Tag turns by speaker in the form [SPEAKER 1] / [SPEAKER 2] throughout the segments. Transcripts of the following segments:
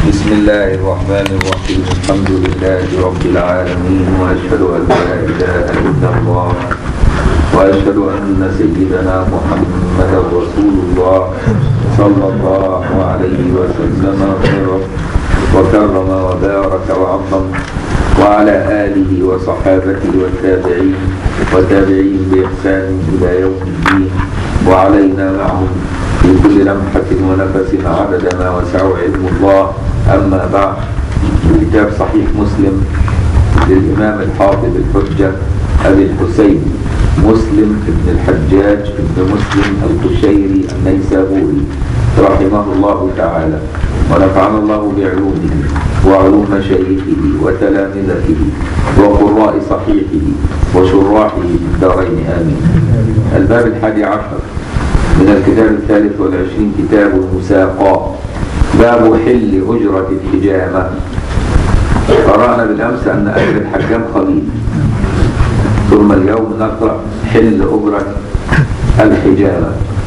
[SPEAKER 1] بسم الله الرحمن الرحيم الحمد لله رب العالمين وأشهد أن لا إله إلا الله وأشهد أن سيدنا محمدا رسول الله صلى الله عليه وسلم وكرم وبارك وعظم وعلى آله وصحابته والتابعين وتابعين بإحسان إلى يوم الدين وعلينا معهم في كل لمحة ونفس عدد ما وسعه علم الله أما بعد كتاب صحيح مسلم للإمام الحافظ الحجة أبي الحسين مسلم بن الحجاج بن مسلم القشيري النيسابوري رحمه الله تعالى ونفعنا الله بعلومه وعلوم مشايخه وتلامذته وقراء صحيحه وشراحه في الدارين آمين الباب الحادي عشر من الكتاب الثالث والعشرين كتاب المساقات باب حل أجرة الحجامة قرأنا بالأمس أن أجر الحجام خليل ثم اليوم نقرأ حل أجرة الحجامة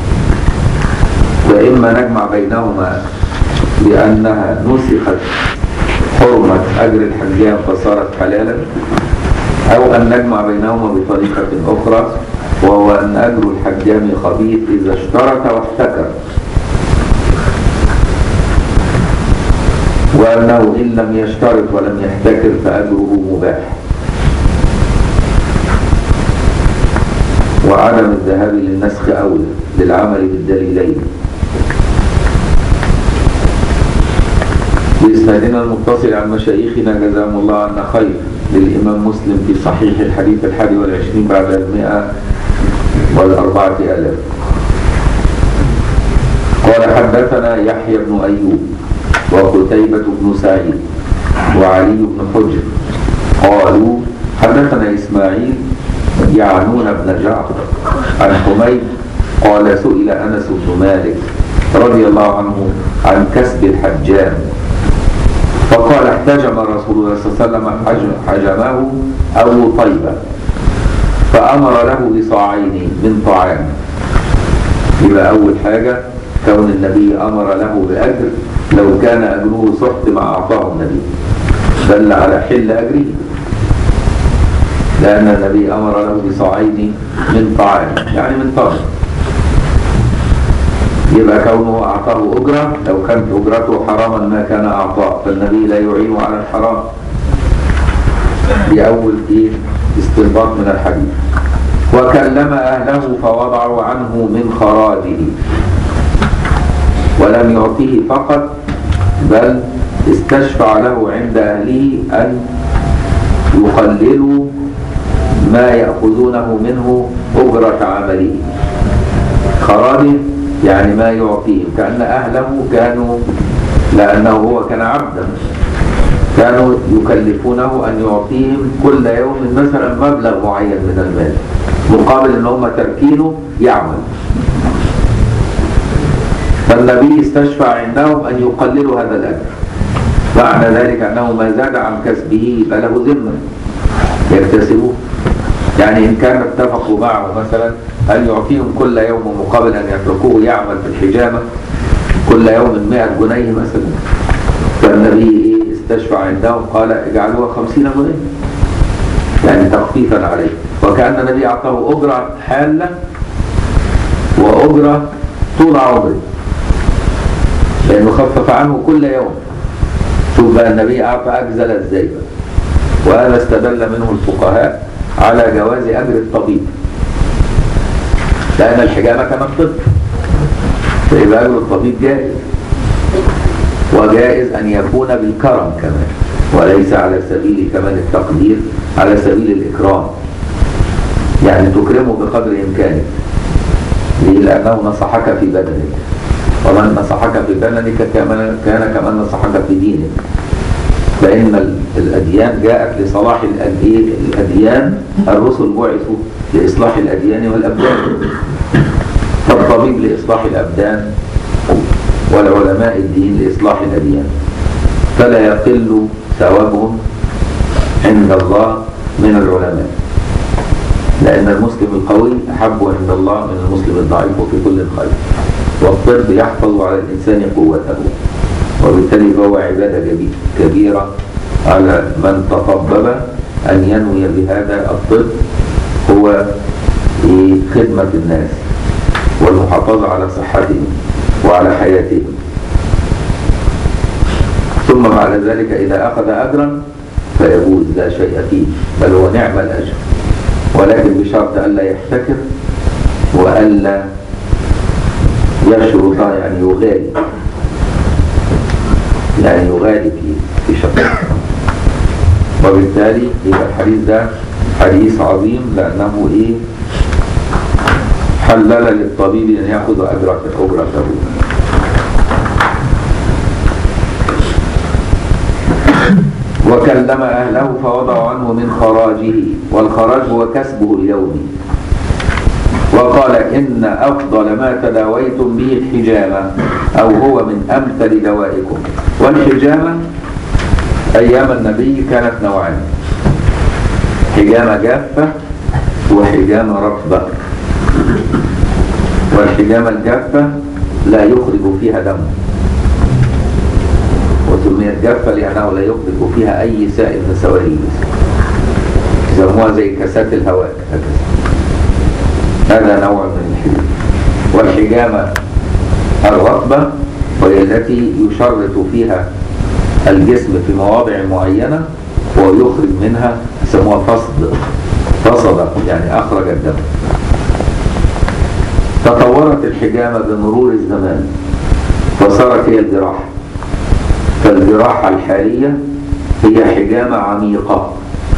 [SPEAKER 1] وإما نجمع بينهما بأنها نسخت حرمة أجر الحجام فصارت حلالا أو أن نجمع بينهما بطريقة أخرى وهو أن أجر الحجام خبيث إذا اشترط واحتكر وأنه إن لم يشترط ولم يحتكر فأجره مباح وعدم الذهاب للنسخ أولى للعمل بالدليلين بإسنادنا المتصل عن مشايخنا جزاهم الله عنا خير للإمام مسلم في صحيح الحديث الحادي والعشرين بعد المئة والأربعة آلاف قال حدثنا يحيى بن أيوب وقتيبة بن سعيد وعلي بن حجر قالوا حدثنا إسماعيل يعنون بن جعفر عن حميد قال سئل أنس بن مالك رضي الله عنه عن كسب الحجام فقال احتجم رسول الله صلى الله عليه وسلم حجمه أبو طيبة فأمر له بصاعين من طعام يبقى أول حاجة كون النبي أمر له بأجر لو كان أجره سحت ما أعطاه النبي دل على حل أجره لأن النبي أمر له بصاعين من طعام يعني من طعام يبقى كونه أعطاه أجرة لو كانت أجرته حراما ما كان أعطاه فالنبي لا يعين على الحرام دي أول إيه استنباط من الحديث وكلم أهله فوضعوا عنه من خراجه ولم يعطيه فقط بل استشفع له عند أهله أن يقللوا ما يأخذونه منه أجرة عمله خراجه يعني ما يعطيهم كأن أهله كانوا لأنه هو كان عبدا كانوا يكلفونه أن يعطيهم كل يوم مثلا مبلغ معين من المال مقابل أن هم تركينه يعمل فالنبي استشفع عندهم أن يقللوا هذا الأجر معنى ذلك أنه ما زاد عن كسبه يبقى له ذمة يكتسبه يعني إن كان اتفقوا معه مثلا أن يعطيهم كل يوم مقابل أن يتركوه يعمل في الحجامة كل يوم 100 جنيه مثلا فالنبي استشفع عندهم قال اجعلوها 50 جنيه يعني تخفيفا عليه وكأن النبي أعطاه أجرة حالة وأجرة طول عمره لأنه خفف عنه كل يوم شوف بقى النبي أعطى أجزل ازاي وهذا استدل منه الفقهاء على جواز أجر الطبيب لأن الحجامة كمان طب فيبقى أجر الطبيب جائز وجائز أن يكون بالكرم كمان وليس على سبيل كمان التقدير على سبيل الإكرام يعني تكرمه بقدر إمكانك ليه لأنه نصحك في بدنك ومن نصحك في بدنك كان كان كمان نصحك في دينك فإن الأديان جاءت لصلاح الأديان الرسل بعثوا لإصلاح الأديان والأبدان فالطبيب لإصلاح الأبدان والعلماء الدين لإصلاح الأديان فلا يقل ثوابهم عند الله من العلماء لأن المسلم القوي أحب عند الله من المسلم الضعيف وفي كل خير والطب يحفظ على الإنسان قوته وبالتالي فهو عبادة جبي- كبيرة على من تطبب أن ينوي بهذا الطب هو إيه؟ خدمة الناس والمحافظة على صحتهم وعلى حياتهم ثم بعد ذلك إذا أخذ أجرا فيجوز لا شيء فيه بل هو نعم الأجر ولكن بشرط ألا يحتكر وألا يشرط يعني يغالي يعني يغالي في في شرط وبالتالي يبقى الحديث ده حديث عظيم لأنه إيه حلل للطبيب أن يأخذ أجرة أجرته وكلم أهله فوضعوا عنه من خراجه والخراج هو كسبه اليومي وقال إن أفضل ما تداويتم به الحجامة أو هو من أمثل دوائكم والحجامة أيام النبي كانت نوعين حجامة جافة وحجامة رطبة والحجامة الجافة لا يخرج فيها دم وسميت جافة لأنه لا يخرج فيها أي سائل من سوائل الجسم يسموها زي كاسات الهواء هكذا هذا نوع من الحجامة والحجامة الرطبة وهي التي يشرط فيها الجسم في مواضع معينة ويخرج منها يسموها فصد فصد يعني أخرج الدم تطورت الحجامة بمرور الزمان فصارت هي الجراحة فالجراحة الحالية هي حجامة عميقة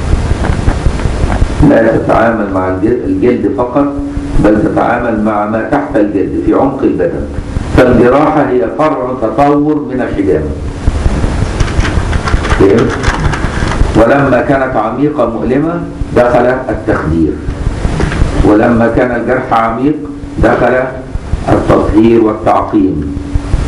[SPEAKER 1] لا تتعامل مع الجلد الجلد فقط بل تتعامل مع ما تحت الجلد في عمق البدن فالجراحة هي فرع تطور من الحجامة فهمت؟ ولما كانت عميقة مؤلمة دخل التخدير ولما كان الجرح عميق دخل التطهير والتعقيم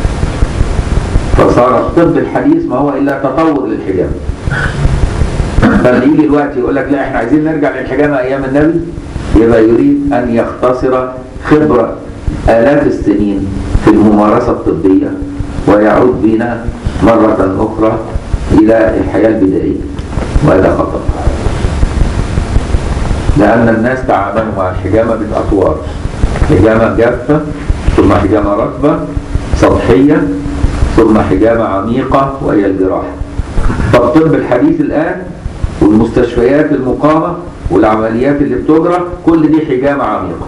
[SPEAKER 1] فصار الطب الحديث ما هو إلا تطور للحجامة فاللي يجي الوقت يقول لك لا احنا عايزين نرجع للحجامة أيام النبي يبقى يريد أن يختصر خبرة آلاف السنين في الممارسة الطبية ويعود بنا مرة أخرى إلى الحياة البدائية وهذا خطأ لأن الناس تعاملوا مع الحجامة بالأطوار حجامة جافة ثم حجامة رطبة سطحية ثم حجامة عميقة وهي الجراحة فالطب الحديث الآن والمستشفيات المقامة والعمليات اللي بتجرى كل دي حجامة عميقة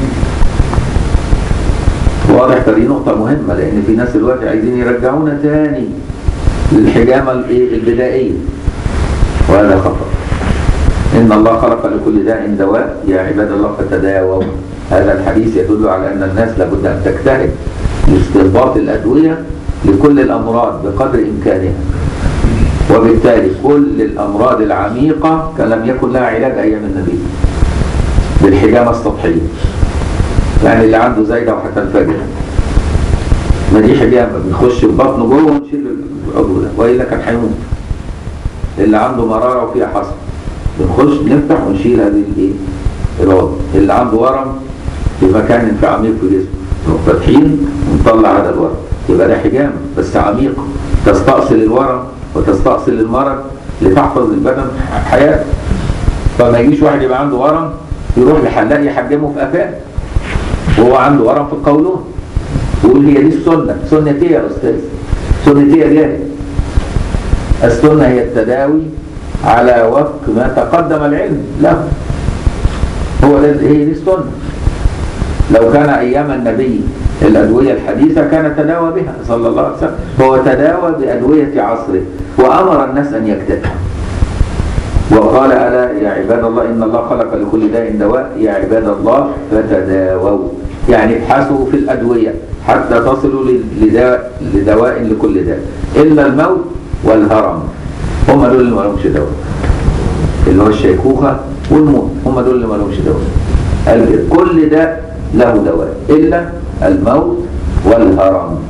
[SPEAKER 1] واضح فدي نقطة مهمة لأن في ناس دلوقتي عايزين يرجعونا تاني للحجامة الإيه؟ البدائية وهذا خطأ إن الله خلق لكل داء دواء يا عباد الله فتداووا هذا الحديث يدل على أن الناس لابد أن تجتهد لاستنباط الأدوية لكل الأمراض بقدر إمكانها وبالتالي كل الأمراض العميقة كان لم يكن لها علاج أيام النبي بالحجامة السطحية يعني اللي عنده زايدة وهتنفجر ما دي حجامة بنخش في بطنه جوه ونشيل العضو ده وإلا كان هيموت اللي عنده مرارة وفيها حصى بنخش نفتح ونشيل هذه الايه العضو اللي عنده ورم في مكان في عميق في جسمه نروح فاتحين ونطلع هذا الورم يبقى ده حجامة بس عميق تستأصل الورم وتستأصل المرض لتحفظ البدن حياته فما يجيش واحد يبقى عنده ورم يروح لحلاق يحجمه في قفاه وهو عنده ورم في القولون ويقول هي دي السنة سنة ايه يا أستاذ سنة ايه يا جاهل السنة هي التداوي على وفق ما تقدم العلم له هو ده هي دي السنة لو كان أيام النبي الأدوية الحديثة كان تداوى بها صلى الله عليه وسلم هو تداوى بأدوية عصره وأمر الناس أن يكتفوا وقال ألا يا عباد الله إن الله خلق لكل داء دواء يا عباد الله فتداووا يعني ابحثوا في الأدوية حتى تصلوا لداء لدواء لكل داء إلا الموت والهرم هم دول اللي ما لهمش دواء اللي هو الشيخوخة والموت هم دول اللي ما لهمش دواء قال كل داء له دواء إلا الموت والهرم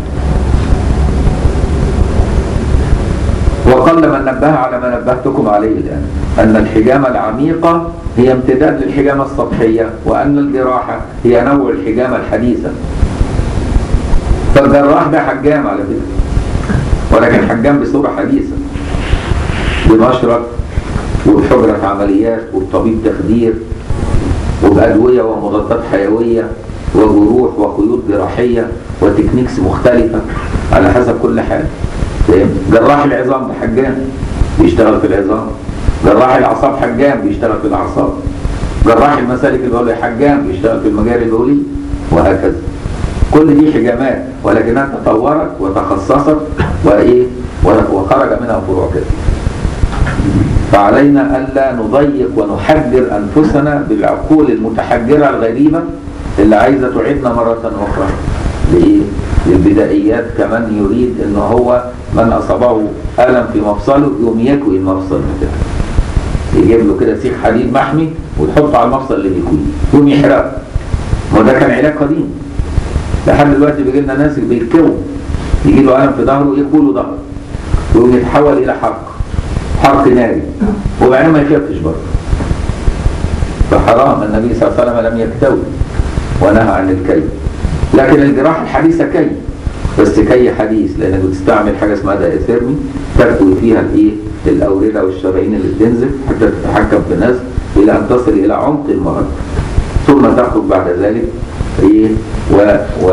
[SPEAKER 1] وقل من نبه على ما نبهتكم عليه الآن أن الحجامة العميقة هي امتداد للحجامة السطحية وأن الجراحة هي نوع الحجامة الحديثة فالجراح ده حجام على فكرة ولكن حجام بصورة حديثة بمشرط وبحجرة عمليات وبطبيب تخدير وبأدوية ومضادات حيوية وجروح وخيوط جراحية وتكنيكس مختلفة على حسب كل حاجة فاهم؟ جراح العظام ده حجام بيشتغل في العظام جراح الأعصاب حجام بيشتغل في الأعصاب جراح المسالك البولية حجام بيشتغل في المجال البولي وهكذا كل دي حجامات ولكنها تطورت وتخصصت وإيه وخرج منها فروع كثيرة فعلينا ألا نضيق ونحجر أنفسنا بالعقول المتحجرة الغريبة اللي عايزة تعيدنا مرة أخرى لإيه؟ للبدائيات كمان يريد إن هو من أصابه ألم في مفصله يقوم يكوي المفصل بتاعه يجيب له كده سيخ حديد محمي ويحطه على المفصل اللي بيكويه يقوم يحرقه ما ده كان علاج قديم لحد دلوقتي بيجي لنا ناس بيتكوا يجي له ألم في ظهره يكوي له ظهره ويقوم يتحول إلى حرق حرق ناري وبعدين ما يخفش برضه فحرام النبي صلى الله عليه وسلم لم يكتوي ونهى عن الكي لكن الجراحة الحديثة كي بس كي حديث لانك بتستعمل حاجة اسمها دايثيرمي تكوي فيها الايه الاوردة والشرايين اللي بتنزف حتى تتحكم في النزف الى ان تصل الى عمق المرض ثم تخرج بعد ذلك ايه و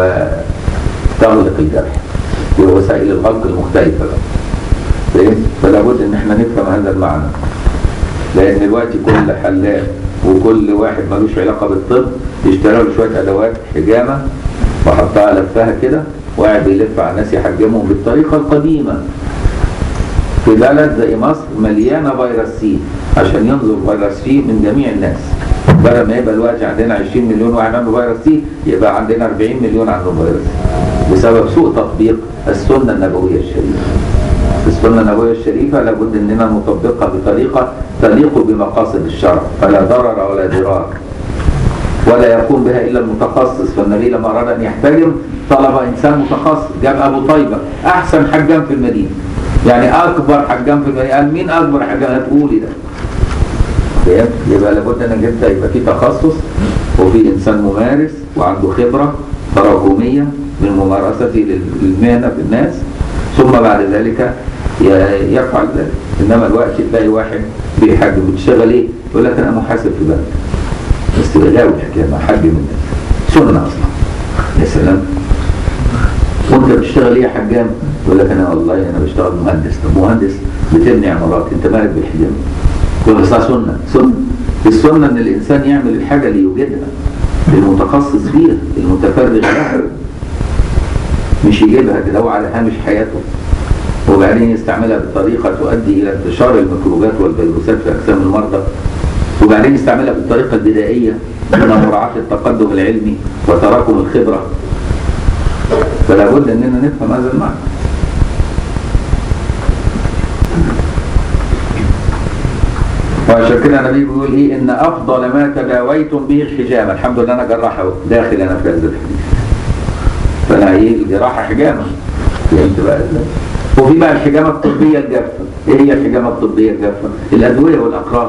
[SPEAKER 1] وتغلق الجرح بوسائل الغلق المختلفة بقى فاهم؟ فلا بد ان احنا نفهم هذا المعنى لان دلوقتي كل حلاق وكل واحد ملوش علاقة بالطب يشتري له شوية ادوات حجامة وحطها لفها كده وقاعد بيلف على الناس يحجمهم بالطريقة القديمة في بلد زي مصر مليانة فيروس سي عشان ينظر فيروس سي من جميع الناس بدل ما يبقى الوقت عندنا 20 مليون واحد عنده فيروس سي يبقى عندنا 40 مليون عنده فيروس سي بسبب سوء تطبيق السنة النبوية الشريفة السنة النبوية الشريفة لابد أننا نطبقها بطريقة تليق بمقاصد الشرع فلا ضرر ولا ضرار ولا يقوم بها إلا المتخصص فالنبي لما أراد أن يحتجم طلب إنسان متخصص جاب أبو طيبة أحسن حجام في المدينة يعني أكبر حجام في المدينة قال مين أكبر حجام هتقولي ده فهمت؟ يبقى لابد أنك أنت يبقى في تخصص وفي إنسان ممارس وعنده خبرة تراكمية من ممارسته للمهنة في الناس ثم بعد ذلك يفعل ذلك انما الوقت تلاقي واحد بيحجم بتشتغل ايه يقول لك انا محاسب في بنك بس بغاوي الحكايه مع حد من الناس سنه اصلا يا سلام وانت بتشتغل ايه يا حجام يقول لك انا والله انا بشتغل مهندس طب مهندس بتبني عمارات انت مالك بالحجام يقول بس سنه سنه السنه ان الانسان يعمل الحاجه اللي يوجدها المتخصص فيها المتفرغ لها مش يجيبها كده هو على هامش حياته وبعدين يستعملها بطريقة تؤدي إلى انتشار الميكروبات والفيروسات في أجسام المرضى وبعدين يستعملها بالطريقة البدائية من مراعاة التقدم العلمي وتراكم الخبرة فلا بد أننا نفهم هذا المعنى وعشان كده النبي بيقول ايه ان افضل ما تداويتم به الحجامه الحمد لله انا جراح اهو داخل انا في هذا الحديث فانا ايه الجراحه حجامه فهمت بقى ازاي وفي بقى الحجامه الطبيه الجافه ايه هي الحجامه الطبيه الجافه الادويه والاقراص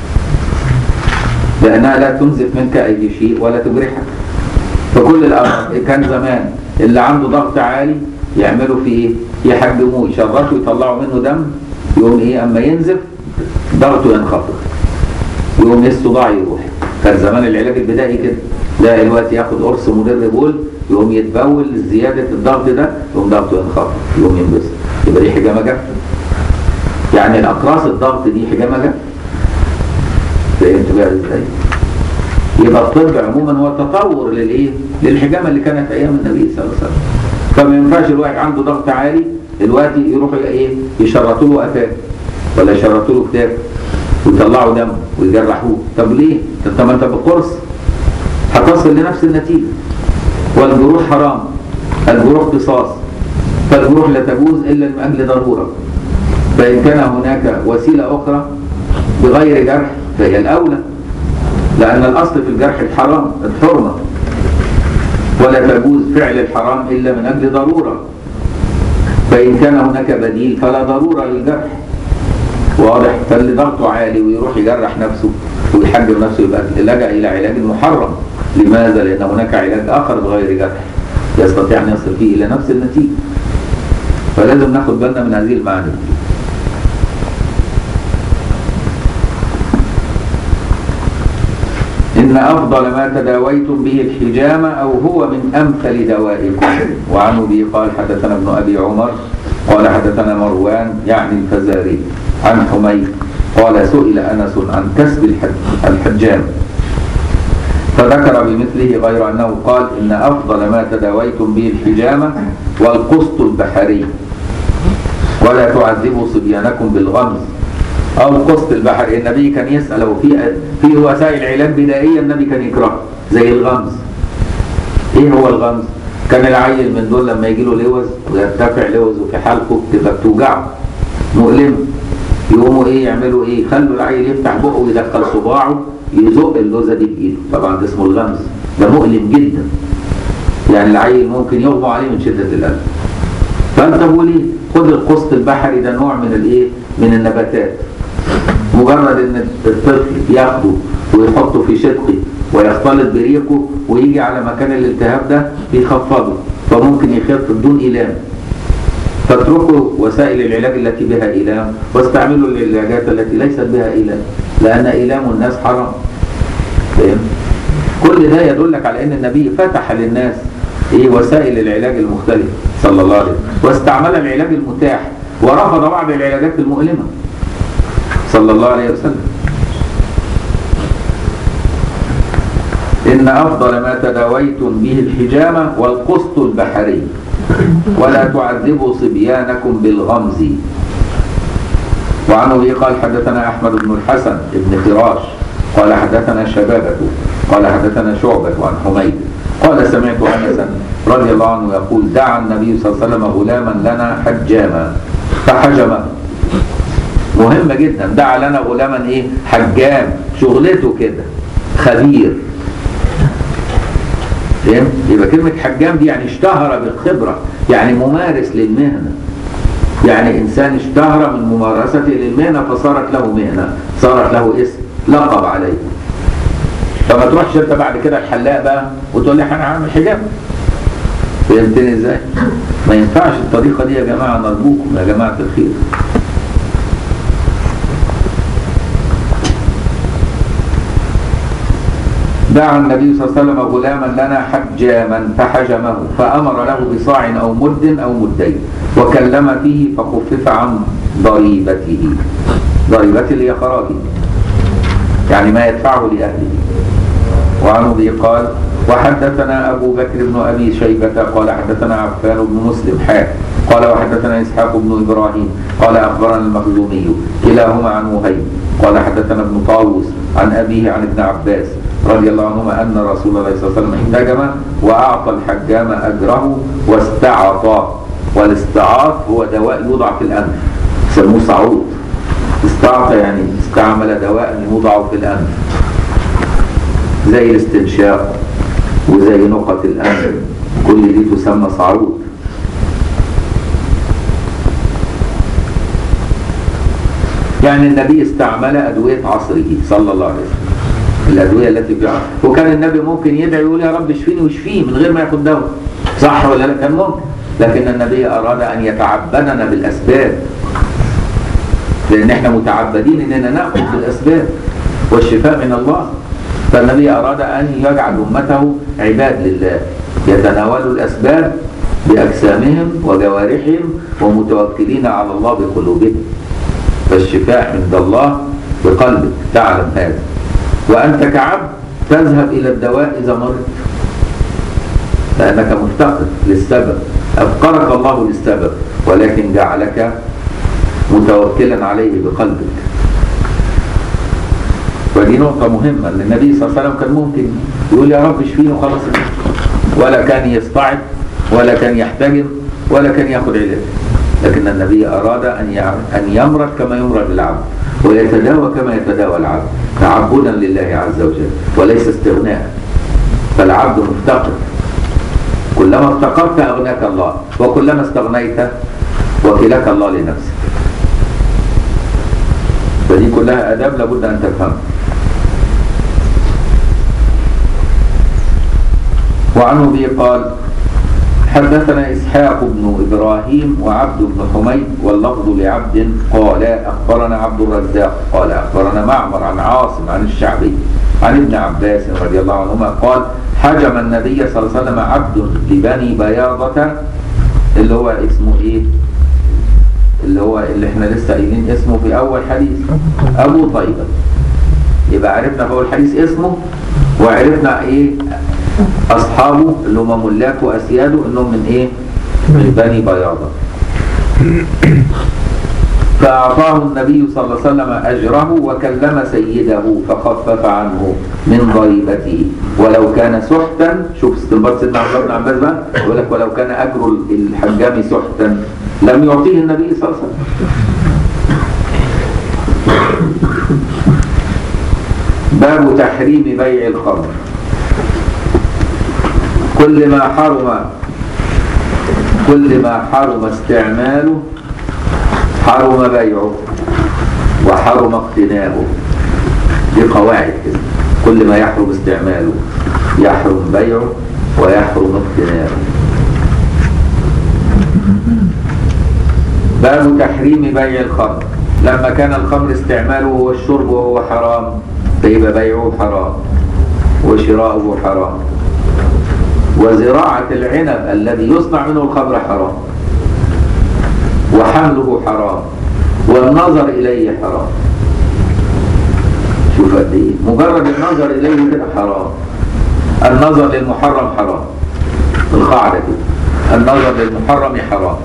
[SPEAKER 1] لانها لا تنزف منك اي شيء ولا تجرحك فكل الامر كان زمان اللي عنده ضغط عالي يعملوا فيه ايه يحجموه يشرطوا يطلعوا منه دم يقوم ايه اما ينزف ضغطه ينخفض ويقوم الصداع يروح كان زمان العلاج البدائي كده لا دلوقتي ياخد قرص مدر بول يقوم يتبول زيادة الضغط ده يقوم ضغطه ينخفض يقوم ينبسط يبقى دي حجامة جافة يعني الأقراص الضغط دي حجامة جافة فهمت بقى ازاي؟ يبقى الطب عموما هو تطور للايه؟ للحجامة اللي كانت أيام النبي صلى الله عليه وسلم فما ينفعش الواحد عنده ضغط عالي دلوقتي يروحوا ايه؟ يشرطوا له قفاه ولا يشرطوا له كتاب ويطلعوا دم ويجرحوه طب ليه؟ طب ما انت بالقرص هتصل لنفس النتيجة والجروح حرام الجروح قصاص فالجروح لا تجوز إلا من أجل ضرورة فإن كان هناك وسيلة أخرى بغير جرح فهي الأولى لأن الأصل في الجرح الحرام الحرمة ولا تجوز فعل الحرام إلا من أجل ضرورة فإن كان هناك بديل فلا ضرورة للجرح واضح فاللي ضغطه عالي ويروح يجرح نفسه ويحجم نفسه يبقى لجأ إلى علاج محرم لماذا؟ لأن هناك علاج آخر بغير جرح يستطيع أن يصل فيه إلى نفس النتيجة فلازم ناخد بالنا من هذه المعاني إن أفضل ما تداويتم به الحجامة أو هو من أمثل دوائكم وعن أبي قال حدثنا ابن أبي عمر قال حدثنا مروان يعني الفزاري عن حميد قال سئل أنس عن كسب الحج- الحجام فذكر بمثله غير أنه قال إن أفضل ما تداويتم به الحجامة والقسط البحري ولا تعذبوا صبيانكم بالغمز أو القسط البحري النبي كان يسأل وفي في وسائل علاج بدائية النبي كان يكرهها زي الغمز إيه هو الغمز؟ كان العيل من دول لما يجي له لوز ويرتفع لوزه في حلقه تبقى بتوجعه مؤلم يقوموا ايه يعملوا ايه يخلوا العيل يفتح بقه ويدخل صباعه يزق اللوزه دي بايده طبعا ده اسمه الغمز ده مؤلم جدا يعني العيل ممكن يغمى عليه من شده الالم فانت بقول ايه خد القسط البحري ده نوع من الايه من النباتات مجرد ان الطفل ياخده ويحطه في شقه ويختلط بريقه ويجي على مكان الالتهاب ده يخفضه فممكن يخف بدون إيلام فاتركوا وسائل العلاج التي بها إيلام واستعملوا العلاجات التي ليست بها إيلام لأن إيلام الناس حرام فاهم؟ كل ده يدلك على أن النبي فتح للناس إيه وسائل العلاج المختلفة صلى الله عليه وسلم واستعمل العلاج المتاح ورفض بعض العلاجات المؤلمة صلى الله عليه وسلم إن أفضل ما تداويتم به الحجامة والقسط البحري ولا تعذبوا صبيانكم بالغمز وعن أبي قال حدثنا أحمد بن الحسن بن فراش قال حدثنا شبابة قال حدثنا شعبة عن حميد قال سمعت أنسا رضي الله عنه يقول دعا النبي صلى الله عليه وسلم غلاما لنا حجاما فحجمه مهمة جدا دعا لنا غلاما ايه حجام شغلته كده خبير فهمت؟ يبقى كلمة حجام دي يعني اشتهر بالخبرة يعني ممارس للمهنة يعني إنسان اشتهر من ممارسته للمهنة فصارت له مهنة صارت له اسم لقب عليه فما تروحش انت بعد كده الحلاق بقى وتقول لي انا هعمل حجاب فهمتني ازاي؟ ما ينفعش الطريقة دي يا جماعة نرجوكم يا جماعة الخير دعا النبي صلى الله عليه وسلم غلاما لنا حجاما فحجمه فأمر له بصاع أو مد أو مدين وكلم فيه فخفف عن ضريبته ضريبته اللي هي خراجه يعني ما يدفعه لأهله وعن أبي قال وحدثنا أبو بكر بن أبي شيبة قال حدثنا عفان بن مسلم حاء قال وحدثنا إسحاق بن إبراهيم قال أخبرنا المخزومي كلاهما عن وهيب قال حدثنا ابن طاووس عن أبيه عن ابن عباس رضي الله عنهما أن رسول الله صلى الله عليه وسلم احتجم وأعطى الحجام أجره واستعطى والاستعاط هو دواء يوضع في الأنف يسموه صعود استعطى يعني استعمل دواء يوضع في الأنف زي الاستنشاق وزي نقط الأنف كل دي تسمى صعود يعني النبي استعمل أدوية عصره صلى الله عليه وسلم الأدوية التي في عصره وكان النبي ممكن يدعي يقول يا رب اشفيني واشفيه من غير ما ياخد دواء صح ولا لا كان ممكن لكن النبي أراد أن يتعبدنا بالأسباب لأن احنا متعبدين إننا نأخذ بالأسباب والشفاء من الله فالنبي أراد أن يجعل أمته عباد لله يتناولوا الأسباب بأجسامهم وجوارحهم ومتوكلين على الله بقلوبهم فالشفاء عند الله بقلبك تعلم هذا وأنت كعبد تذهب إلى الدواء إذا مرضت لأنك مفتقر للسبب أفقرك الله للسبب ولكن جعلك متوكلا عليه بقلبك ودي نقطة مهمة ان النبي صلى الله عليه وسلم كان ممكن يقول يا رب اشفيني وخلاص ولا كان يصطعد ولا كان يحتجم ولا كان ياخد علاج لكن النبي أراد أن أن يمرض كما يمرض العبد ويتداوى كما يتداوى العبد تعبدا لله عز وجل وليس استغناء فالعبد مفتقر كلما افتقرت أغناك الله وكلما استغنيت وكلك الله لنفسك فدي كلها آداب لابد أن تفهمها وعن أبي قال حدثنا إسحاق بن إبراهيم وعبد بن حميد واللفظ لعبد قال أخبرنا عبد الرزاق قال أخبرنا معمر عن عاصم عن الشعبي عن ابن عباس رضي الله عنهما قال حجم النبي صلى الله عليه وسلم عبد لبني بياضة اللي هو اسمه إيه اللي هو اللي احنا لسه قايلين اسمه في أول حديث أبو طيبة يبقى عرفنا في أول حديث اسمه وعرفنا إيه أصحابه اللي هم ملاك وأسياده إنهم من إيه؟ من بني بياضة فأعطاه النبي صلى الله عليه وسلم أجره وكلم سيده فخفف عنه من ضريبته ولو كان سحتا شوف استنباط سيدنا عبد الله بن عباس بقى يقول لك ولو كان أجر الحجام سحتا لم يعطيه النبي صلى الله عليه وسلم باب تحريم بيع الخمر كل ما حرم كل ما حرم استعماله حرم بيعه وحرم اقتناؤه دي قواعد كده كل ما يحرم استعماله يحرم بيعه ويحرم اقتناؤه باب تحريم بيع الخمر لما كان الخمر استعماله هو الشرب وهو حرام فيبقى بيعه حرام وشراؤه حرام وزراعة العنب الذي يصنع منه الخمر حرام وحمله حرام والنظر إليه حرام شوف قد ايه مجرد النظر إليه كده حرام النظر للمحرم حرام القاعدة كده النظر للمحرم حرام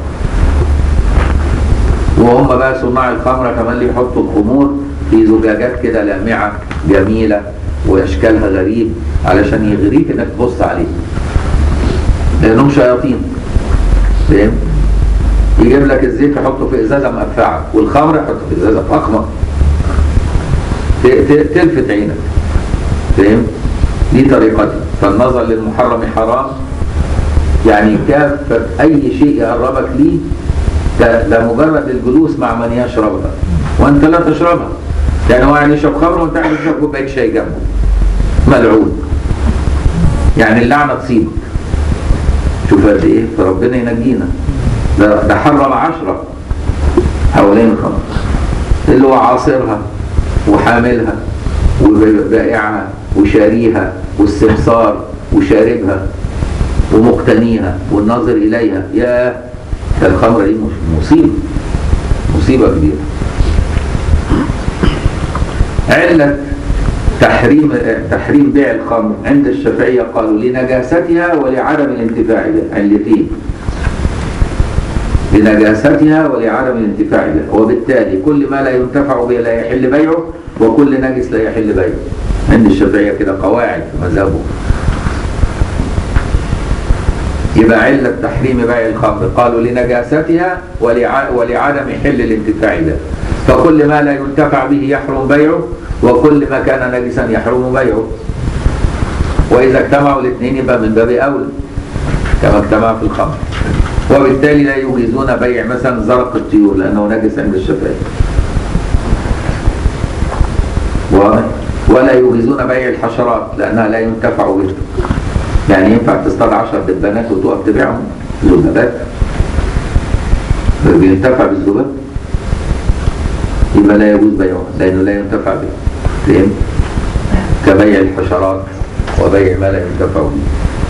[SPEAKER 1] وهم بقى صناع الخمرة كمان اللي يحطوا الخمور في زجاجات كده لامعة جميلة واشكالها غريب علشان يغريك انك تبص عليه لانهم شياطين فاهم يجيب لك الزيت يحطه في ازازه مقفعه والخمر يحطه في ازازه فخمه ت- ت- تلفت عينك فاهم دي طريقتي فالنظر للمحرم حرام يعني كافة اي شيء يقربك ليه ده, ده مجرد الجلوس مع من يشربها وانت لا تشربها يعني هو يعني يشرب خمر وانت قاعد تشرب كوبايه شاي جنبه ملعون يعني اللعنه تصيبك شوف قد ايه فربنا ينجينا ده ده حرم عشرة حوالين الخمر اللي هو عاصرها وحاملها وبائعها وشاريها والسمسار وشاربها ومقتنيها والناظر إليها يا ده الخمرة دي مش- مصيبة مصيبة كبيرة علة تحريم تحريم بيع الخمر عند الشافعية قالوا لنجاستها ولعدم الانتفاع بها علتين لنجاستها ولعدم الانتفاع بها وبالتالي كل ما لا ينتفع به لا يحل بيعه وكل نجس لا يحل بيعه عند الشافعية كده قواعد في مذهبه يبقى علة تحريم بيع الخمر قالوا لنجاستها ولع... ولعدم حل الانتفاع بها فكل ما لا ينتفع به يحرم بيعه وكل ما كان نجسا يحرم بيعه وإذا اجتمعوا الاثنين يبقى من باب أولى كما اجتمع في الخمر وبالتالي لا يجيزون بيع مثلا زرق الطيور لأنه نجس عند الشافعي واضح ولا يجيزون بيع الحشرات لأنها لا ينتفع بها يعني ينفع تصطاد 10 دبانات وتقف تبيعهم ذبابات بينتفع بالذباب يبقى لا يجوز بيعها لأنه لا ينتفع به فهمت؟ كبيع الحشرات وبيع ما لا ينتفع به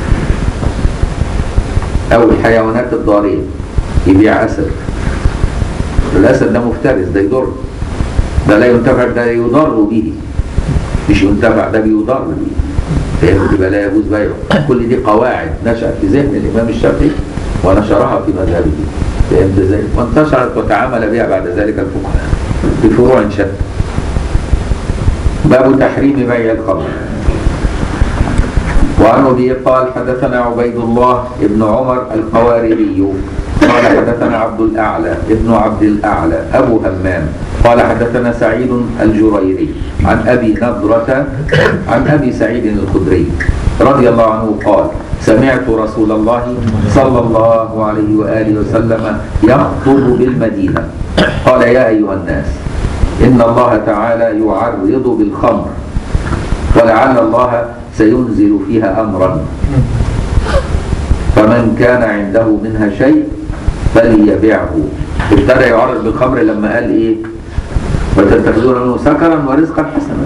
[SPEAKER 1] أو الحيوانات الضارية يبيع أسد الأسد ده مفترس ده يضر ده لا ينتفع ده يضر به مش ينتفع ده بيضر به فهمت يبقى لا يجوز بيعه كل دي قواعد نشأت في ذهن الإمام الشافعي ونشرها في مذهبه فهمت ازاي؟ وانتشرت وتعامل بها بعد ذلك الفقهاء بفروع شتى باب تحريم بيع الخمر وعن ابي قال حدثنا عبيد الله ابن عمر القواريري قال حدثنا عبد الاعلى ابن عبد الاعلى ابو همام قال حدثنا سعيد الجريري عن ابي نضرة عن ابي سعيد الخدري رضي الله عنه قال سمعت رسول الله صلى الله عليه واله وسلم يخطب بالمدينه قال يا ايها الناس ان الله تعالى يعرض بالخمر ولعل الله سينزل فيها امرا فمن كان عنده منها شيء فليبيعه ابتدى يعرض بالخمر لما قال ايه وتتخذون منه سكرا ورزقا حسنا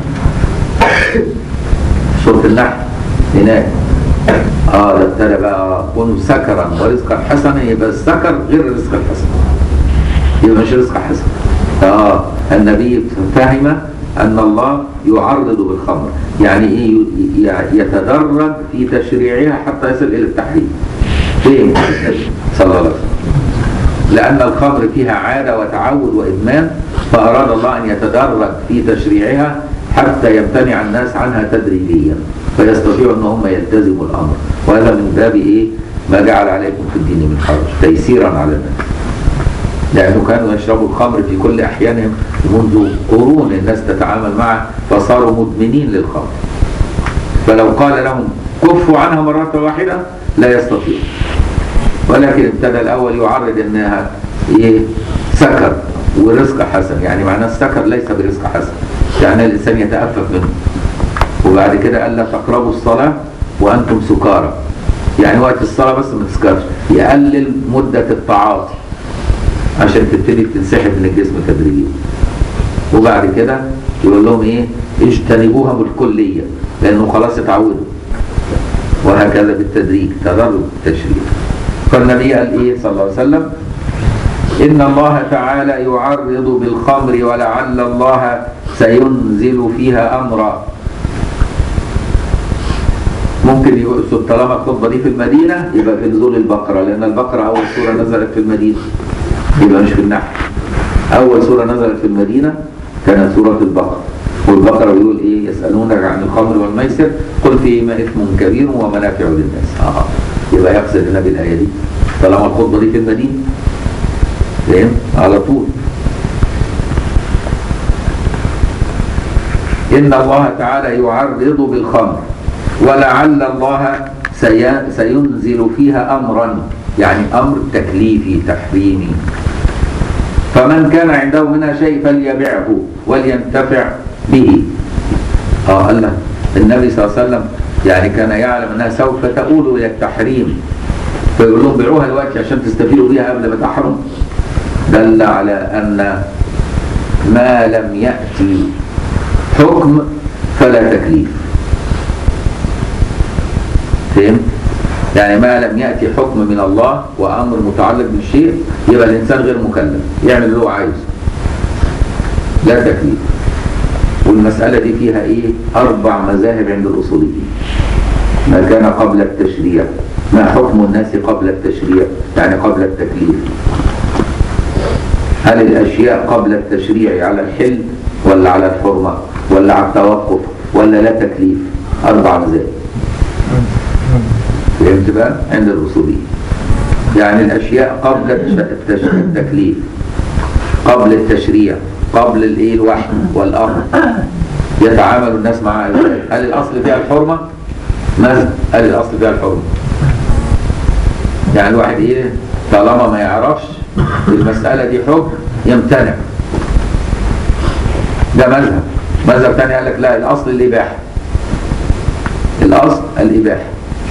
[SPEAKER 1] سورة النحل هناك اه ده ابتدى بقى كونوا سكرا ورزقا حسنا يبقى السكر غير الرزق الحسن يبقى مش رزق حسن اه النبي فهم ان الله يعرض بالخمر يعني ايه ي- ي- يتدرج في تشريعها حتى يصل الى التحريم فين صلى الله عليه وسلم لأن الخمر فيها عادة وتعود وإدمان فأراد الله أن يتدرج في تشريعها حتى يمتنع الناس عنها تدريجيا فيستطيعوا أن هم يلتزموا الأمر وهذا من باب إيه ما جعل عليكم في الدين من حرج تيسيرا على الناس لأنه كانوا يشربوا الخمر في كل أحيانهم منذ قرون الناس تتعامل معه فصاروا مدمنين للخمر فلو قال لهم كفوا عنها مرة واحدة لا يستطيع ولكن ابتدى الأول يعرض أنها إيه سكر ورزق حسن يعني معناه السكر ليس برزق حسن يعني الإنسان يتأفف منه وبعد كده قال لا تقربوا الصلاة وأنتم سكارى يعني وقت الصلاة بس ما تسكرش يقلل مدة التعاطي عشان تبتدي تنسحب من الجسم تدريجيا وبعد كده يقول لهم ايه اجتنبوها بالكلية لانه خلاص اتعودوا وهكذا بالتدريج تدرج التشريع فالنبي قال ايه صلى الله عليه وسلم ان الله تعالى يعرض بالخمر ولعل الله سينزل فيها امرا ممكن يقصد طالما الخطبه دي في المدينه يبقى في نزول البقره لان البقره اول سوره نزلت في المدينه يبقى مش في النحل اول سوره نزلت في المدينه كانت سوره البقره والبقره بيقول ايه يسالونك عن الخمر والميسر قل فيهما اثم كبير ومنافع للناس اه يبقى يقصد النبي الايه دي طالما الخطبه دي في المدينه فاهم على طول إن الله تعالى يعرض بالخمر ولعل الله سي- سينزل فيها أمرا يعني أمر تكليفي تحريمي فمن كان عنده منها شيء فليبعه ولينتفع به اه قال له النبي صلى الله عليه وسلم يعني كان يعلم انها سوف تؤول الى التحريم فيقول لهم بيعوها دلوقتي عشان تستفيدوا بيها قبل ما تحرم دل على ان ما لم ياتي حكم فلا تكليف فهمت؟ يعني ما لم يأتي حكم من الله وأمر متعلق بالشيء يبقى الإنسان غير مكلف يعمل اللي هو عايزه لا تكليف والمسألة دي فيها إيه؟ أربع مذاهب عند الأصوليين ما كان قبل التشريع ما حكم الناس قبل التشريع يعني قبل التكليف هل الأشياء قبل التشريع على الحل ولا على الحرمة ولا على التوقف ولا لا تكليف أربع مذاهب فهمت بقى عند الأصوليين يعني الأشياء قبل التش- التش- التكليف قبل التشريع قبل الايه الوحي والامر يتعامل الناس معها ازاي هل الاصل فيها الحرمه ماذا هل الاصل فيها الحرمه يعني الواحد ايه طالما ما يعرفش المساله دي حكم يمتنع ده مذهب مذهب تاني قال لك لا الاصل الاباحه الاصل الاباحه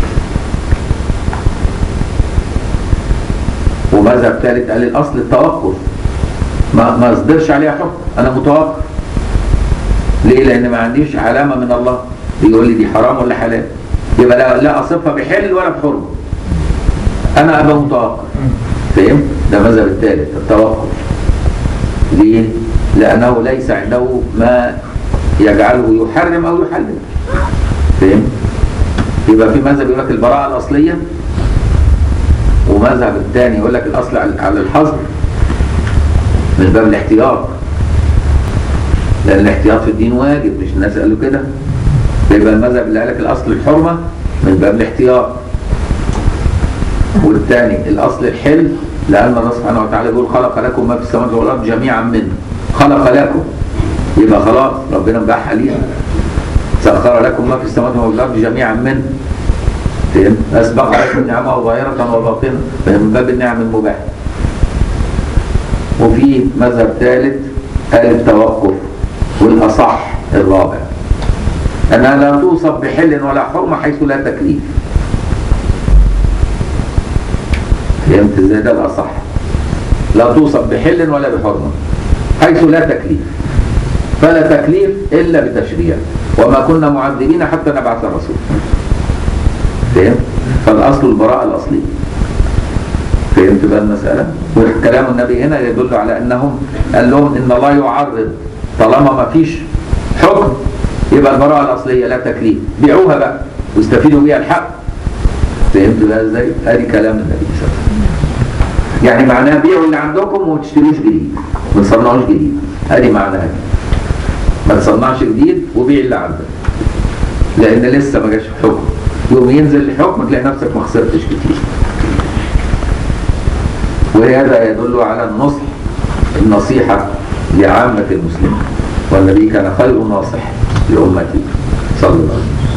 [SPEAKER 1] ومذهب ثالث قال الاصل التوقف ما ما اصدرش عليها حكم انا متوقف ليه لان ما عنديش علامه من الله يقول لي دي حرام ولا حلال يبقى لا, لا اصفها بحل ولا بحرم انا ابقى متوقف فهمت ده المذهب الثالث التوقف ليه لانه ليس عنده ما يجعله يحرم او يحلل فهمت يبقى في مذهب يقول لك البراءه الاصليه ومذهب الثاني يقول لك الاصل على على الحظر من باب الاحتياط لان الاحتياط في الدين واجب مش الناس قالوا كده يبقى المذهب اللي قال لك الاصل الحرمه من باب الاحتياط والثاني الاصل الحل لان الله سبحانه وتعالى يقول خلق لكم ما في السماوات والارض جميعا منه خلق لكم يبقى خلاص ربنا مباح ليها سخر لكم ما في السماوات والارض جميعا منه فهمت؟ اسبغ عليكم نعمه ظاهره وباطنه من باب النعم المباحه وفي مذهب ثالث قال التوقف والأصح الرابع أنها لا توصف بحل ولا حرمة حيث لا تكليف فهمت ازاي ده الأصح لا توصف بحل ولا بحرمة حيث لا تكليف فلا تكليف إلا بتشريع وما كنا معذبين حتى نبعث رسول فهمت؟ فالأصل البراءة الأصلية فهمت بقى المسألة؟ وكلام النبي هنا يدل على أنهم قال لهم إن الله يعرض طالما ما فيش حكم يبقى البراءة الأصلية لا تكليف بيعوها بقى واستفيدوا بيها الحق فهمت بقى ازاي؟ ادي كلام النبي صلى الله عليه وسلم يعني معناها بيعوا اللي عندكم وما تشتروش جديد ما تصنعوش جديد ادي معناها ما تصنعش جديد وبيع اللي عندك لان لسه ما جاش حكم يوم ينزل الحكم تلاقي نفسك ما خسرتش كتير وهذا يدل على النصح النصيحة لعامة المسلمين والنبي كان خير ناصح لأمته صلى الله عليه وسلم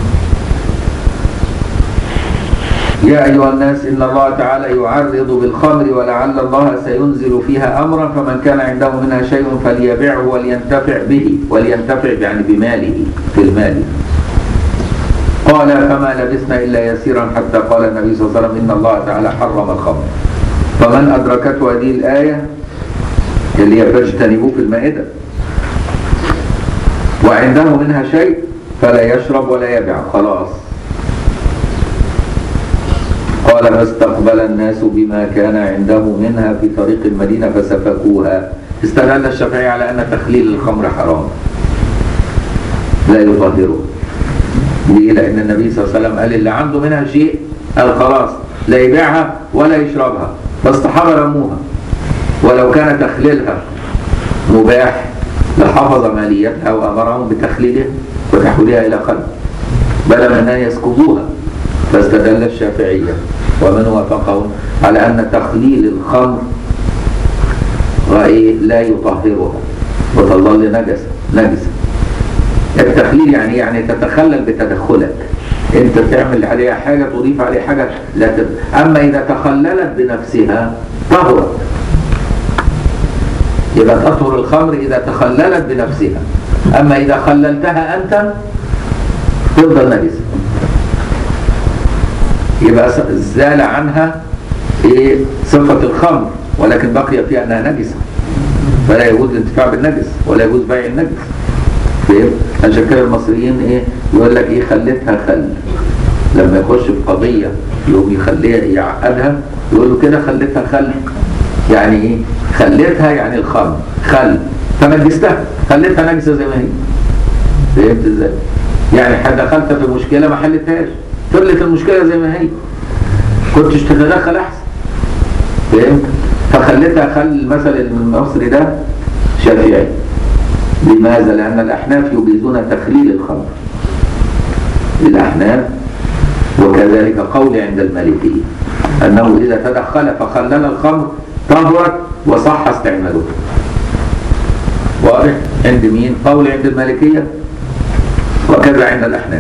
[SPEAKER 1] يا أيها الناس إن الله تعالى يعرض بالخمر ولعل الله سينزل فيها أمرا فمن كان عنده منها شيء فليبعه ولينتفع به ولينتفع يعني بماله في المال قال فما لبثنا إلا يسيرا حتى قال النبي صلى الله عليه وسلم إن الله تعالى حرم الخمر فمن أدركته هذه الآية اللي هي فاجتنبوه في المائدة وعنده منها شيء فلا يشرب ولا يبيع خلاص قال فاستقبل الناس بما كان عنده منها في طريق المدينة فسفكوها استدل الشافعي على أن تخليل الخمر حرام لا يطهره ليه؟ لأن النبي صلى الله عليه وسلم قال اللي عنده منها شيء قال خلاص لا يبيعها ولا يشربها فالصحابة رموها ولو كان تخليلها مباح لحفظ ماليتها وأمرهم بتخليلها وتحويلها إلى خلق بل من أن يسكبوها فاستدل الشافعية ومن وافقهم على أن تخليل الخمر رأي لا يطهرها وتظل نجسة نجسة التخليل يعني يعني تتخلل بتدخلك انت تعمل عليها حاجة تضيف عليها حاجة لا تب... اما اذا تخللت بنفسها طهرت يبقى تطهر الخمر اذا تخللت بنفسها اما اذا خللتها انت تفضل نجسة يبقى زال عنها ايه صفة الخمر ولكن بقي فيها انها نجسة فلا يجوز الانتفاع بالنجس ولا يجوز بيع النجس فاهم عشان كده المصريين ايه يقول لك ايه خليتها خل لما يخش في قضية يقوم يخليها يعقدها يقول له كده خليتها خل يعني ايه خليتها يعني الخمر خل فنجستها خليتها نجسة زي ما هي فهمت ازاي يعني دخلت في مشكلة ما حلتهاش فضلت المشكلة زي ما هي كنتش تتدخل احسن فهمت فخليتها خل المثل المصري ده شافعي لماذا؟ لأن الأحناف يجيزون تخليل الخمر الأحناف وكذلك قول عند المالكية أنه إذا تدخل فخلل الخمر طهرت وصح استعمالها واضح عند مين؟ قول عند المالكية وكذا عند الأحناف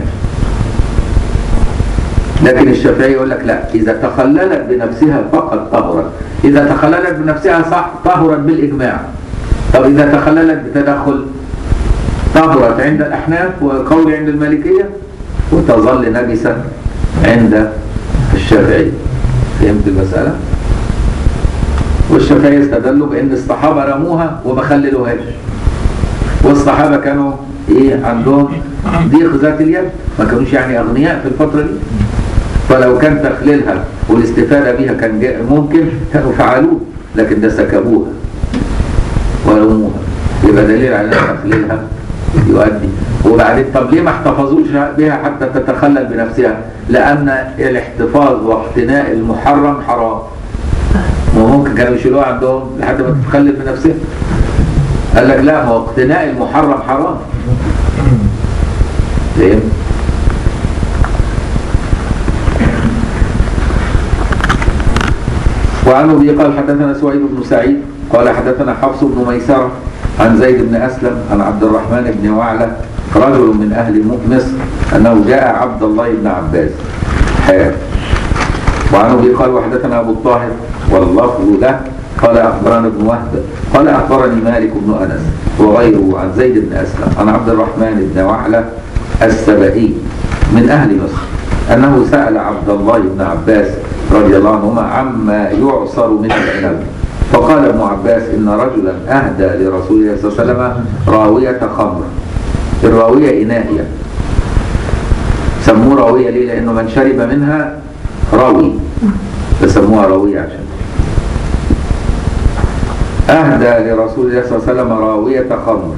[SPEAKER 1] لكن الشافعي يقول لك لا إذا تخللت بنفسها فقط طهرت إذا تخللت بنفسها صح طهرت بالإجماع طب إذا تخللت بتدخل طهرت عند الأحناف وقول عند المالكية وتظل نجسا عند الشافعي فهمت المسألة؟ والشافعي استدلوا بأن الصحابة رموها وما خللوهاش والصحابة كانوا إيه عندهم ضيق ذات اليد ما كانوش يعني أغنياء في الفترة دي فلو كان تخليلها والاستفادة بها كان ممكن كانوا فعلوه لكن ده سكبوها ورموها يبقى دليل على ان تخليلها يؤدي وبعدين طب ليه ما احتفظوش بها حتى تتخلل بنفسها لان الاحتفاظ واقتناء المحرم حرام وممكن كانوا يشيلوها عندهم لحد ما تتخلل بنفسها قال لك لا هو اقتناء المحرم حرام فهمت وعن ابي قال حدثنا سويد بن سعيد قال حدثنا حفص بن ميسرة عن زيد بن أسلم عن عبد الرحمن بن وعلة رجل من أهل مصر أنه جاء عبد الله بن عباس حياة وعن أبي قال وحدثنا أبو الطاهر واللفظ له قال أخبرنا ابن وهب قال أخبرني مالك بن أنس وغيره عن زيد بن أسلم عن عبد الرحمن بن وعلة السبئي من أهل مصر أنه سأل عبد الله بن عباس رضي الله عنهما عما يعصر من العنب فقال ابن عباس إن رجلا أهدى لرسول الله صلى الله عليه وسلم راوية خمر الراوية إنائية سموه راوية ليه لأنه من شرب منها راوي فسموها راوية عشان أهدى لرسول الله صلى الله عليه وسلم راوية خمر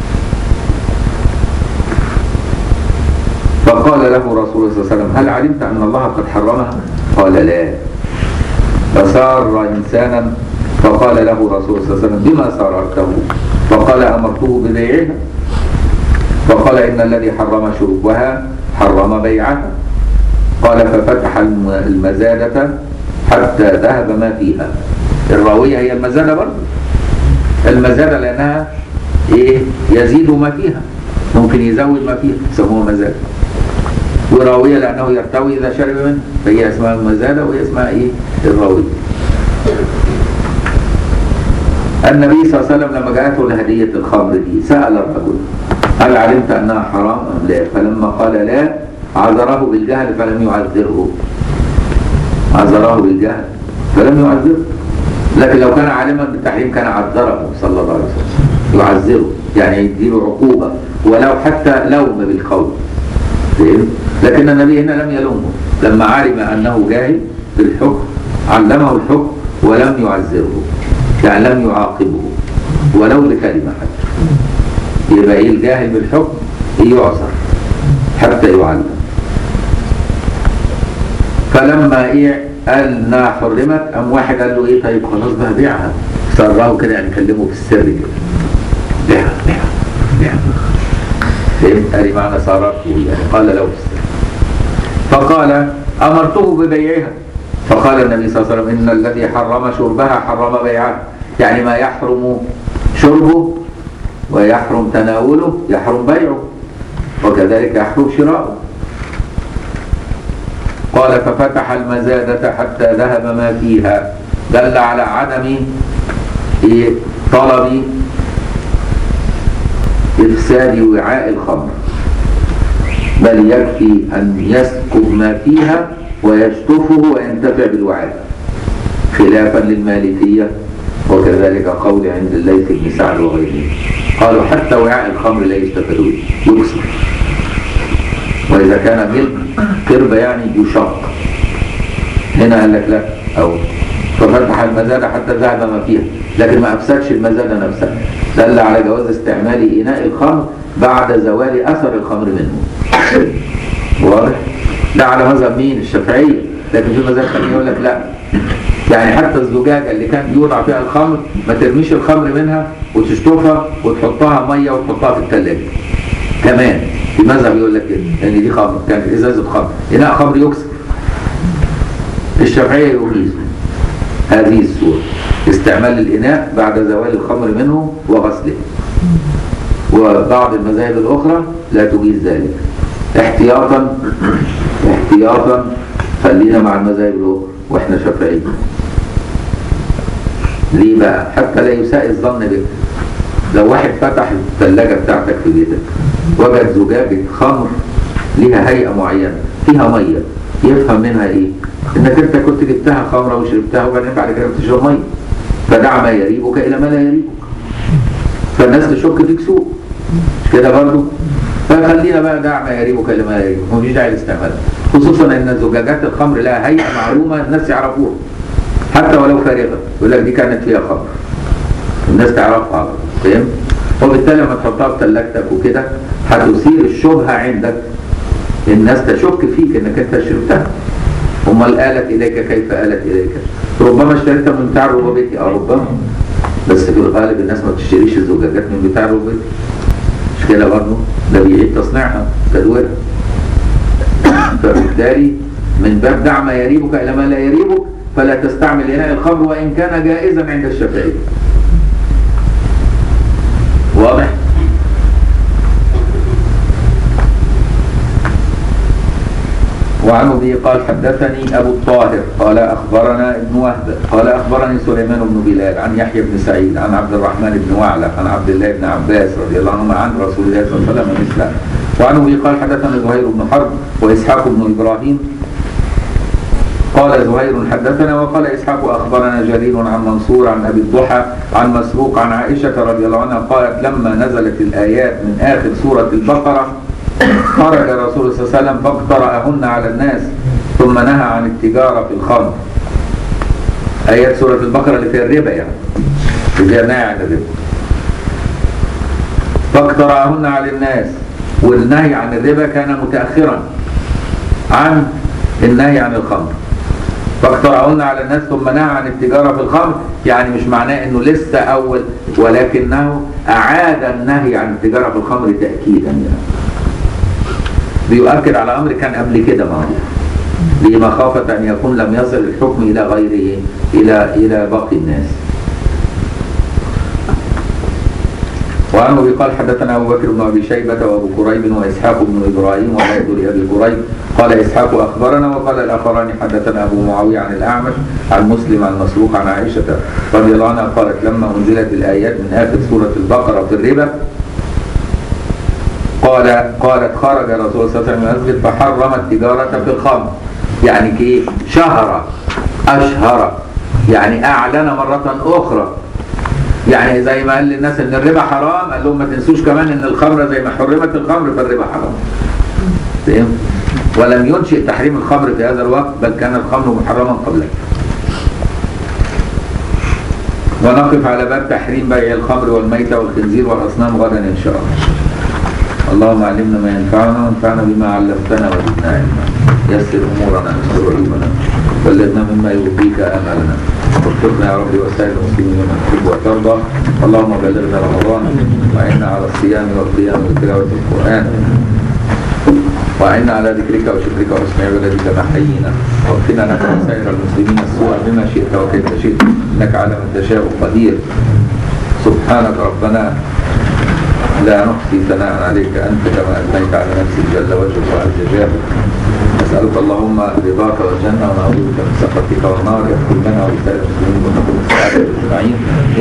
[SPEAKER 1] فقال له رسول الله صلى الله عليه وسلم هل علمت أن الله قد حرمها؟ قال لا فسار إنسانا فقال له رسول الله صلى الله عليه وسلم بما ساررته؟ فقال أمرته ببيعها فقال إن الذي حرم شربها حرم بيعها قال ففتح الم- المزادة حتى ذهب ما فيها الراوية هي المزادة برضه المزادة لأنها إيه يزيد ما فيها ممكن يزود ما فيها يسموها مزادة وراوية لأنه يرتوي إذا شرب منه فهي اسمها المزادة وهي اسمها إيه الراوية النبي صلى الله عليه وسلم لما جاءته الهدية الخمر دي سأل الرجل هل علمت أنها حرام أم لا فلما قال لا عذره بالجهل فلم يعذره عذره بالجهل فلم يعذره لكن لو كان عالما بالتحريم كان عذره صلى الله عليه وسلم يعذره يعني يديله عقوبة ولو حتى لوم بالقول فهمت؟ لكن النبي هنا لم يلومه لما علم أنه جاهل بالحكم علمه الحكم ولم يعذره يعني لم يعاقبه ولو بكلمة حتى يبقى ايه الجاهل بالحكم يعذر حتى يعلم فلما ايه قال انها حرمت قام واحد قال له ايه طيب خلاص بقى بيعها سراه كده يعني كلمه في السر كده بيعها بيعها بيعها فهمت قال معنى سارته يعني قال له في السر فقال امرته ببيعها فقال النبي صلى الله عليه وسلم ان الذي حرم شربها حرم بيعها يعني ما يحرم شربه ويحرم تناوله يحرم بيعه وكذلك يحرم شراؤه قال ففتح المزادة حتى ذهب ما فيها دل على عدم إيه؟ طلب إفساد وعاء الخمر بل يكفي أن يسكب ما فيها ويشطفه وينتفع بالوعاء خلافا للمالكية وكذلك قول عند الليث بن سعد وغيره قالوا حتى وعاء الخمر لا يستفادون يكسر وإذا كان ملك قربة يعني يشق هنا قال لك لا أو ففتح المزادة حتى ذهب ما فيها لكن ما أفسدش المزادة نفسها دل على جواز استعمال إناء الخمر بعد زوال أثر الخمر منه واضح؟ ده على مذهب مين؟ الشافعية لكن في مذهب ثاني يقول لك لا يعني حتى الزجاجة اللي كان يوضع فيها الخمر ما ترميش الخمر منها وتشطفها وتحطها مية وتحطها في الثلاجة كمان في مذهب يقول لك كده ان دي خمر كانت ازازة خمر اناء خمر يكسر الشافعية يقول هذه الصورة استعمال الإناء بعد زوال الخمر منه وغسله وبعض المذاهب الأخرى لا تجيز ذلك احتياطا احتياطا خلينا مع المذاهب الأخرى واحنا شافعيين ليه بقى حتى لا يساء الظن بك لو واحد فتح الثلاجة بتاعتك في بيتك وجد زجاجة خمر ليها هيئة معينة فيها مية يفهم منها ايه انك انت كنت جبتها خمرة وشربتها وبعدين بعد كده بتشرب مية فدع ما يريبك الى ما لا يريبك فالناس تشك فيك سوء مش كده برضه فخلينا بقى دع ما يريبك الى ما لا يريبك مفيش داعي لاستعمالها خصوصا ان زجاجات الخمر لها هيئة معلومة الناس يعرفوها حتى ولو فارغة يقول لك دي كانت فيها خمر الناس تعرفها فاهم وبالتالي لما تحطها في ثلاجتك وكده هتثير الشبهة عندك الناس تشك فيك انك انت شربتها امال آلت اليك كيف آلت اليك ربما اشتريتها من بتاع الربابيكي اه ربما بس في الغالب الناس ما بتشتريش الزجاجات من بتاع الربابيكي مش كده برضه ده بيعيد تصنيعها تدويرها فبالتالي من باب دع ما يريبك الى ما لا يريبك فلا تستعمل اناء الخمر وان كان جائزا عند الشافعيه واضح وعن ابي قال حدثني ابو الطاهر قال اخبرنا ابن وهب قال اخبرني سليمان بن بلال عن يحيى بن سعيد عن عبد الرحمن بن وعلى عن عبد الله بن عباس رضي الله عنهما عن رسول الله صلى الله عليه وسلم مثله وعن ابي قال حدثنا زهير بن حرب واسحاق بن ابراهيم قال زهير حدثنا وقال إسحاق أخبرنا جرير عن منصور عن أبي الضحى عن مسروق عن عائشة رضي الله عنها قالت لما نزلت الآيات من آخر سورة البقرة خرج رسول صلى الله عليه وسلم فاقترأهن على الناس ثم نهى عن التجارة في الخمر آيات سورة البقرة اللي فيها الربا يعني اللي فيها نهي عن الربا فاقترأهن على الناس والنهي عن الربا كان متأخرا عن النهي عن الخمر فاقترأهن على الناس ثم نهى عن التجارة في الخمر يعني مش معناه انه لسه اول ولكنه اعاد النهي عن التجارة في الخمر تأكيدا يعني بيؤكد على امر كان قبل كده معروف لمخافة ان يكون لم يصل الحكم الى غيره الى الى باقي الناس وعن ابي قال حدثنا ابو بكر بن ابي شيبه وابو كريب واسحاق بن ابراهيم وعبد لابي كريب قال اسحاق اخبرنا وقال الاخران حدثنا ابو معاويه عن الاعمش عن مسلم عن مسروق عن عائشه رضي الله عنها قالت لما انزلت الايات من اخر سوره البقره في الربا قال قالت خرج رسول الله صلى الله عليه وسلم من المسجد فحرم التجاره في الخمر يعني كيف شهر اشهر يعني اعلن مره اخرى يعني زي ما قال للناس ان الربا حرام قال لهم ما تنسوش كمان ان الخمر زي ما حرمت الخمر فالربا حرام فهم ولم ينشئ تحريم الخمر في هذا الوقت بل كان الخمر محرما قبله ونقف على باب تحريم بيع الخمر والميتة والخنزير والأصنام غدا إن شاء الله اللهم علمنا ما ينفعنا وانفعنا بما علمتنا وزدنا علما يسر امورنا يسر عيوبنا بلغنا مما يرضيك املنا وفقنا يا رب وسائر المسلمين لما تحب وترضى اللهم بلغنا رمضان واعنا على الصيام والقيام وتلاوه القران وأعنا على ذكرك وشكرك وحسن عبادتك ما حيينا واغفرنا لك وسائر المسلمين السوء بما شئت وكيف شئت إنك على من تشاء قدير سبحانك ربنا لا نحصي ثناء عليك أنت كما أثنيت على نفسك جل وجهك وعز جابك نسألك اللهم رضاك والجنة ونعوذ بك من سخطك والنار يغفر لنا ولسائر المسلمين ونقول السعادة أجمعين